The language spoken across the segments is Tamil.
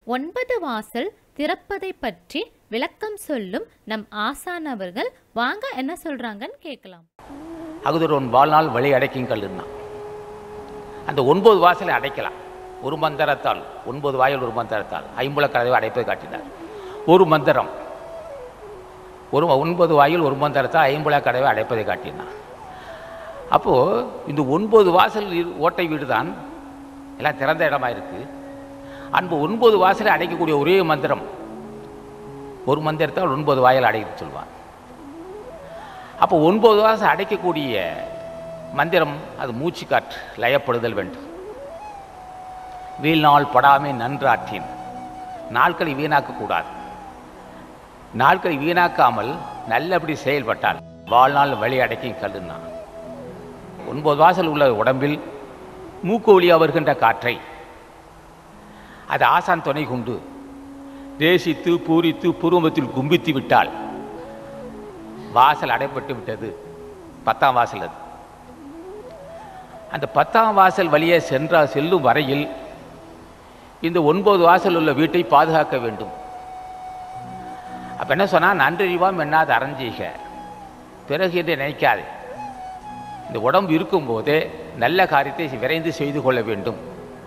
ஒன்பது வாசல் திறப்பதை பற்றி விளக்கம் சொல்லும் நம் ஆசான் அவர்கள் வாங்க என்ன சொல்றாங்கன்னு கேட்கலாம் அகுதுரோன் வாழ்நாள் வழி அடைக்குங்கள்னா அந்த ஒன்பது வாசலை அடைக்கலாம் ஒரு மந்திரத்தால் ஒன்பது வாயில் ஒரு மந்திரத்தால் ஐம்புல கதவை அடைப்பதை காட்டினார் ஒரு மந்திரம் ஒரு ஒன்பது வாயில் ஒரு மந்திரத்தால் ஐம்புல கதவை அடைப்பதை காட்டினார் அப்போது இந்த ஒன்பது வாசல் இரு- ஓட்டை வீடு தான் எல்லாம் திறந்த இடமா இருக்கு அன்பு ஒன்பது வாசலை அடைக்கக்கூடிய ஒரே மந்திரம் ஒரு மந்திரத்தால் ஒன்பது வாயில் அடைக்க சொல்வார் அப்போ ஒன்பது வாசம் அடைக்கக்கூடிய மந்திரம் அது மூச்சு காற்று லயப்படுதல் வேண்டும் வீழ்நாள் படாமை நன்றாற்றின் நாட்களை வீணாக்கக்கூடாது நாட்களை வீணாக்காமல் நல்லபடி செயல்பட்டால் வாழ்நாள் வழி அடக்கி கல்லுனா ஒன்பது வாசல் உள்ள உடம்பில் மூக்கு வழியாக வருகின்ற காற்றை அது ஆசான் துணை கொண்டு தேசித்து பூரித்து பூர்வமத்தில் கும்பித்து விட்டால் வாசல் அடைப்பட்டு விட்டது பத்தாம் வாசல் அது அந்த பத்தாம் வாசல் வழியே சென்றா செல்லும் வரையில் இந்த ஒன்பது வாசல் உள்ள வீட்டை பாதுகாக்க வேண்டும் அப்ப என்ன சொன்னா நன்றறிவாம் எண்ணாது அறஞ்சீக பிறகு என்று நினைக்காதே இந்த உடம்பு இருக்கும்போதே நல்ல காரியத்தை விரைந்து செய்து கொள்ள வேண்டும்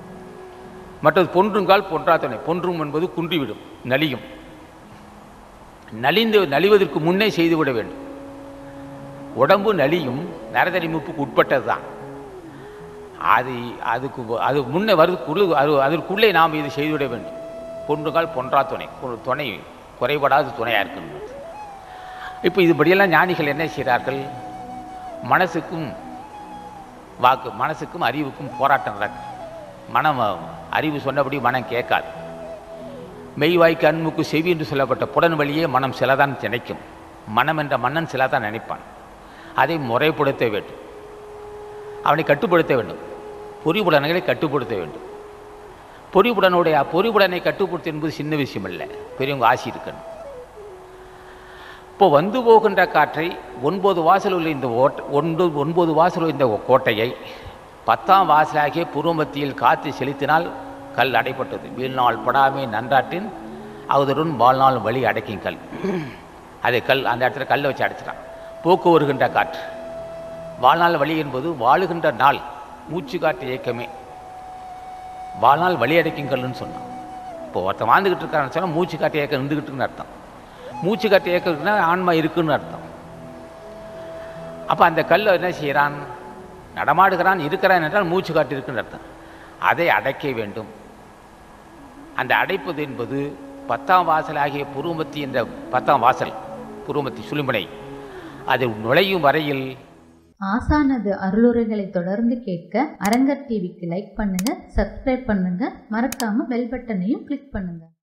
மற்றது பொன்றுங்கால் பொன்றா துணை பொன்றும் என்பது குன்றிவிடும் நலியும் நலிந்து நலிவதற்கு முன்னே செய்துவிட வேண்டும் உடம்பு நலியும் நரதரிமுப்புக்கு உட்பட்டது தான் அது அதுக்கு அது முன்னே வருதுக்குள்ள அது அதற்குள்ளே நாம் இது செய்துவிட வேண்டும் பொன்றுகால் பொன்றா துணை ஒரு துணை குறைபடாத துணையாக இருக்கணும் இப்போ இதுபடியெல்லாம் ஞானிகள் என்ன செய்கிறார்கள் மனசுக்கும் வாக்கு மனசுக்கும் அறிவுக்கும் போராட்டம் நடக்கும் மனம் அறிவு சொன்னபடி மனம் கேட்காது மெய்வாய்க்கு அன்முக்கு செவி என்று சொல்லப்பட்ட புடன் வழியே மனம் சிலதான் நினைக்கும் மனம் என்ற மன்னன் சிலதான் நினைப்பான் அதை முறைப்படுத்த வேண்டும் அவனை கட்டுப்படுத்த வேண்டும் பொறிபுடன்களை கட்டுப்படுத்த வேண்டும் பொறிபுடனுடைய பொறிபுடனை கட்டுப்படுத்த என்பது சின்ன விஷயம் இல்லை பெரியவங்க ஆசி இருக்கணும் இப்போ வந்து போகின்ற காற்றை ஒன்பது வாசல் உள்ள இந்த ஓட்ட ஒன்பது ஒன்பது வாசல் உள்ள இந்த கோட்டையை பத்தாம் வாசலாகிய பூர்வமத்தியில் காற்று செலுத்தினால் கல் அடைப்பட்டது வீழ்நாள் படாமே நன்றாற்றின் அவதருடன் வாழ்நாள் வழி அடைக்கும் கல் அதை கல் அந்த இடத்துல கல்லை வச்சு அடைச்சிட்டான் போக்கு வருகின்ற காற்று வாழ்நாள் வழி என்பது வாழுகின்ற நாள் மூச்சு காற்று இயக்கமே வாழ்நாள் வழி அடைக்கும் கல்லுன்னு சொன்னான் இப்போ ஒருத்தன் வாழ்ந்துக்கிட்டு இருக்கான்னு சொன்னால் மூச்சு காற்று இயக்கம் இருந்துக்கிட்டு இருக்குன்னு அர்த்தம் மூச்சு காற்று இயக்கம் இருக்குன்னா ஆன்மா இருக்குன்னு அர்த்தம் அப்போ அந்த கல்லை என்ன செய்கிறான் நடமாடுகிறான் இருக்கிறான் என்றால் மூச்சு காற்று இருக்குன்னு அர்த்தம் அதை அடைக்க வேண்டும் அந்த அடைப்பது என்பது பத்தாம் வாசல் ஆகிய புருவமத்தி என்ற பத்தாம் வாசல் புருவமத்தி சுழுமனை அதில் நுழையும் வரையில் ஆசானது அருளுரைகளை தொடர்ந்து கேட்க அரங்கர் டிவிக்கு லைக் பண்ணுங்க சப்ஸ்கிரைப் பண்ணுங்க மறக்காம பெல் பட்டனையும் கிளிக் பண்ணுங்க